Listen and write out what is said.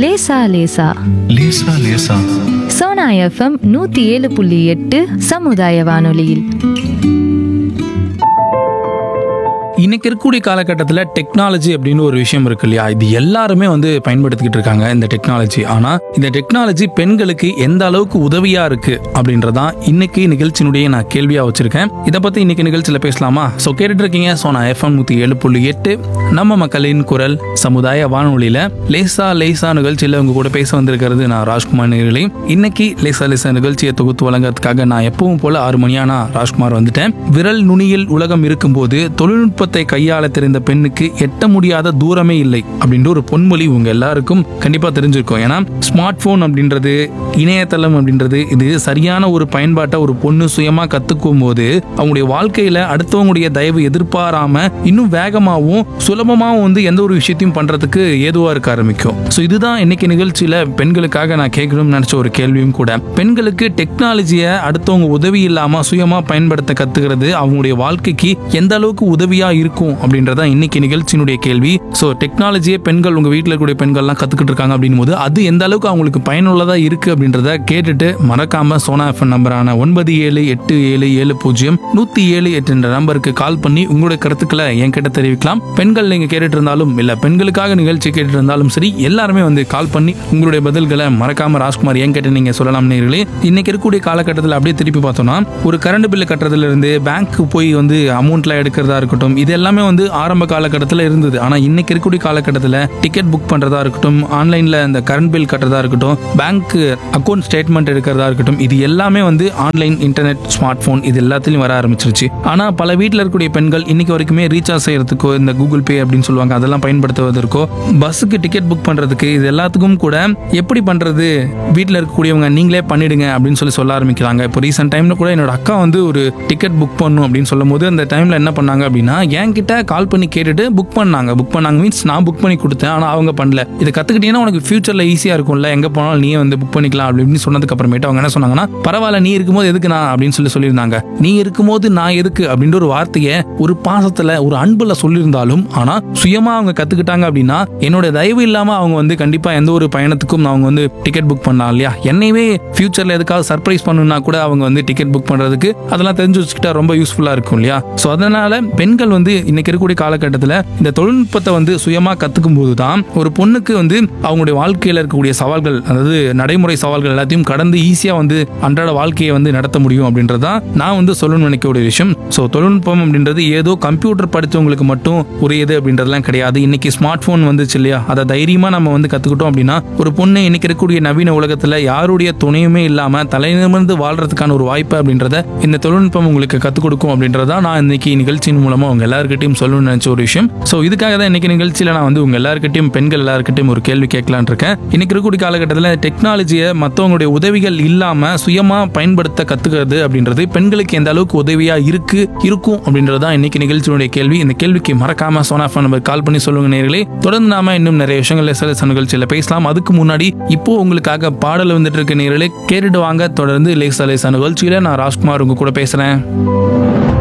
லேசா லேசா லேசா லேசா சோனா எஃப்எம் நூத்தி ஏழு புள்ளி எட்டு சமுதாய வானொலியில் இன்னைக்கு இருக்கக்கூடிய காலகட்டத்தில் டெக்னாலஜி அப்படின்னு ஒரு விஷயம் இருக்கு இல்லையா இது எல்லாருமே வந்து பயன்படுத்திக்கிட்டு இருக்காங்க இந்த டெக்னாலஜி ஆனால் இந்த டெக்னாலஜி பெண்களுக்கு எந்த அளவுக்கு உதவியா இருக்கு அப்படின்றதான் இன்னைக்கு நிகழ்ச்சியினுடைய நான் கேள்வியா வச்சிருக்கேன் இதை பத்தி இன்னைக்கு நிகழ்ச்சியில பேசலாமா ஸோ கேட்டுட்டு இருக்கீங்க ஸோ நான் எஃப்எம் நூத்தி ஏழு புள்ளி எட்டு நம்ம மக்களின் குரல் சமுதாய வானொலியில லேசா லேசா நிகழ்ச்சியில உங்க கூட பேச வந்திருக்கிறது நான் ராஜ்குமார் நேர்களே இன்னைக்கு லேசா லேசா நிகழ்ச்சியை தொகுத்து வழங்குறதுக்காக நான் எப்பவும் போல ஆறு மணியானா ராஜ்குமார் வந்துட்டேன் விரல் நுனியில் உலகம் இருக்கும்போது தொழில்நுட்பத்தை கையாள தெரிந்த பெண்ணுக்கு எட்ட முடியாத தூரமே இல்லை அப்படின்ற ஒரு பொன்மொழி உங்க எல்லாருக்கும் கண்டிப்பா தெரிஞ்சிருக்கும் ஏன்னா ஸ்மார்ட் போன் அப்படின்றது இணையதளம் அப்படின்றது இது சரியான ஒரு பயன்பாட்டை ஒரு பொண்ணு சுயமா கத்துக்கும் போது அவங்களுடைய வாழ்க்கையில அடுத்தவங்களுடைய தயவு எதிர்பாராம இன்னும் வேகமாகவும் சுலபமாகவும் வந்து எந்த ஒரு விஷயத்தையும் பண்றதுக்கு ஏதுவா இருக்க ஆரம்பிக்கும் ஸோ இதுதான் இன்னைக்கு நிகழ்ச்சியில பெண்களுக்காக நான் கேட்கணும்னு நினைச்ச ஒரு கேள்வியும் கூட பெண்களுக்கு டெக்னாலஜியை அடுத்தவங்க உதவி இல்லாம சுயமா பயன்படுத்த கத்துக்கிறது அவங்களுடைய வாழ்க்கைக்கு எந்த அளவுக்கு உதவியா இருக்கும் அப்படின்றத இன்னைக்கு நிகழ்ச்சியினுடைய கேள்வி ஸோ டெக்னாலஜியை பெண்கள் உங்க வீட்டில் இருக்கக்கூடிய பெண்கள்லாம் கத்துக்கிட்டு இருக்காங்க அப்படின்னும் போது அது எந்த அளவுக்கு அவங்களுக்கு பயனுள்ளதா இருக்கு அப்படின்றத கேட்டுட்டு மறக்காம சோனா எஃப்எம் நம்பரான ஒன்பது ஏழு எட்டு ஏழு ஏழு பூஜ்ஜியம் நூத்தி ஏழு எட்டு என்ற நம்பருக்கு கால் பண்ணி உங்களுடைய கருத்துக்களை என்கிட்ட தெரிவிக்கலாம் பெண்கள் நீங்க கேட்டுட்டு இருந்தாலும் இல்ல பெண்களுக்காக நிகழ்ச்சி கேட்டுட்டு இருந்தாலும் சரி எல்லாருமே வந்து கால் பண்ணி உங்களுடைய பதில்களை மறக்காம ராஜ்குமார் என்கிட்ட நீங்க சொல்லலாம் நேர்களே இன்னைக்கு இருக்கக்கூடிய காலகட்டத்தில் அப்படியே திருப்பி பார்த்தோம்னா ஒரு கரண்ட் பில்லு கட்டுறதுல இருந்து பேங்க் போய் வந்து அமௌண்ட்ல எடுக்கிறதா இருக்கட்டும் இது எல்லாமே வந்து ஆரம்ப காலகட்டத்தில் இருந்தது ஆனா இன்னைக்கு இருக்கக்கூடிய காலகட்டத்தில் டிக்கெட் புக் பண்றதா இருக்கட்டும் ஆன்லைன்ல இந்த கரண்ட் பில் கட்டுறதா இருக்கட்டும் பேங்க் அக்கௌண்ட் ஸ்டேட்மெண்ட் எடுக்கிறதா இருக்கட்டும் இது எல்லாமே வந்து ஆன்லைன் இன்டர்நெட் ஸ்மார்ட் போன் இது எல்லாத்துலயும் வர ஆரம்பிச்சிருச்சு ஆனா பல வீட்டில் இருக்கக்கூடிய பெண்கள் இன்னைக்கு வரைக்குமே ரீசார்ஜ் செய்யறதுக்கோ இந்த கூகுள் பே அப்படின்னு சொல்லுவாங்க அதெல்லாம் பயன்படுத்துவதற்கோ பஸ்ஸுக்கு டிக்கெட் புக் பண்றதுக்கு இது எல்லாத்துக்கும் கூட எப்படி பண்றது வீட்டில் இருக்கக்கூடியவங்க நீங்களே பண்ணிடுங்க அப்படின்னு சொல்லி சொல்ல ஆரம்பிக்கிறாங்க இப்போ ரீசெண்ட் டைம்ல கூட என்னோட அக்கா வந்து ஒரு டிக்கெட் புக் பண்ணும் அப்படின்னு சொல்லும் போது அந்த டைம்ல என்ன பண்ணாங்க அப்படின்னா என்கிட்ட கால் பண்ணி கேட்டுட்டு புக் பண்ணாங்க புக் பண்ணாங்க மீன்ஸ் நான் புக் பண்ணி கொடுத்தேன் ஆனால் அவங்க பண்ணல இதை கத்துக்கிட்டீங்கன்னா உனக்கு ஃபியூச்சர்ல ஈஸியா இருக்கும்ல எங்க போனாலும் நீயே வந்து புக் பண்ணிக்கலாம் அப்படின்னு சொன்னதுக்கு அப்புறமேட்டு அவங்க என்ன சொன்னாங்கன்னா பரவாயில்ல நீ இருக்கும்போது எதுக்கு நான் அப்படின்னு சொல்லி சொல்லியிருந்தாங்க நீ இருக்கும்போது நான் எதுக்கு அப்படின்ற ஒரு வார்த்தையை ஒரு பாசத்துல ஒரு அன்புல சொல்லியிருந்தாலும் ஆனா சுயமா அவங்க கத்துக்கிட்டாங்க அப்படின்னா என்னோட தயவு இல்லாம அவங்க வந்து கண்டிப்பா எந்த ஒரு பயணத்துக்கும் அவங்க வந்து டிக்கெட் புக் பண்ணலாம் இல்லையா என்னையவே ஃபியூச்சர்ல எதுக்காவது சர்ப்ரைஸ் பண்ணணும்னா கூட அவங்க வந்து டிக்கெட் புக் பண்றதுக்கு அதெல்லாம் தெரிஞ்சு வச்சுக்கிட்டா ரொம்ப யூஸ்ஃபுல்லா இருக்கும் இல்லையா ஸோ அதனால பெண்கள் வந்து இன்னைக்கு இருக்கக்கூடிய காலகட்டத்தில் இந்த தொழில்நுட்பத்தை வந்து சுயமா கத்துக்கும் போது தான் ஒரு பொண்ணுக்கு வந்து அவங்களுடைய வாழ்க்கையில இருக்கக்கூடிய சவால்கள் அதாவது நடைமுறை சவால்கள் எல்லாத்தையும் கடந்து ஈஸியா வந்து அன்றாட வாழ்க்கையை வந்து நடத்த முடியும் அப்படின்றதான் நான் வந்து சொல்லணும்னு நினைக்கக்கூடிய விஷயம் ஸோ தொழில்நுட்பம் அப்படின்றது ஏதோ கம்ப்யூட்டர் படித்தவங்களுக்கு மட்டும் உரியது அப்படின்றதுலாம் கிடையாது இன்னைக்கு ஸ்மார்ட் போன் வந்துச்சு இல்லையா அதை தைரியமா நம்ம வந்து கத்துக்கிட்டோம் அப்படின்னா ஒரு பொண்ணு இன்னைக்கு இருக்கக்கூடிய நவீன உலகத்துல யாருடைய துணையுமே இல்லாம தலைநிமிர்ந்து வாழ்றதுக்கான ஒரு வாய்ப்பு அப்படின்றத இந்த தொழில்நுட்பம் உங்களுக்கு கத்துக் கொடுக்கும் அப்படின்றதா நான் இன்னைக்கு நிகழ்ச்சியின் மூலமா உங்க எல்லாருக்கிட்டையும் சொல்லணும்னு நினைச்ச ஒரு விஷயம் ஸோ இதுக்காக தான் இன்னைக்கு நிகழ்ச்சியில நான் வந்து உங்க எல்லாருக்கிட்டையும் பெண்கள் எல்லாருக்கிட்டையும் ஒரு கேள்வி கேட்கலான் இருக்கேன் இன்னைக்கு இருக்கக்கூடிய காலகட்டத்தில் டெக்னாலஜியை மற்றவங்களுடைய உதவிகள் இல்லாம சுயமா பயன்படுத்த கத்துக்கிறது அப்படின்றது பெண்களுக்கு எந்த அளவுக்கு உதவியா இருக்கு இருக்கும் அப்படின்றது தான் இன்னைக்கு நிகழ்ச்சியினுடைய கேள்வி இந்த கேள்விக்கு மறக்காம சோனா ஃபோன் நம்பர் கால் பண்ணி சொல்லுங்க நேர்களே தொடர்ந்து நாம இன்னும் நிறைய விஷயங்கள் சில நிகழ்ச்சியில பேசலாம் அதுக்கு முன்னாடி இப்போ உங்களுக்காக பாடல் வந்துட்டு இருக்க நேர்களே கேட்டுட்டு வாங்க தொடர்ந்து லேசா லேசா நிகழ்ச்சியில நான் ராஜ்குமார் உங்க கூட பேசுறேன்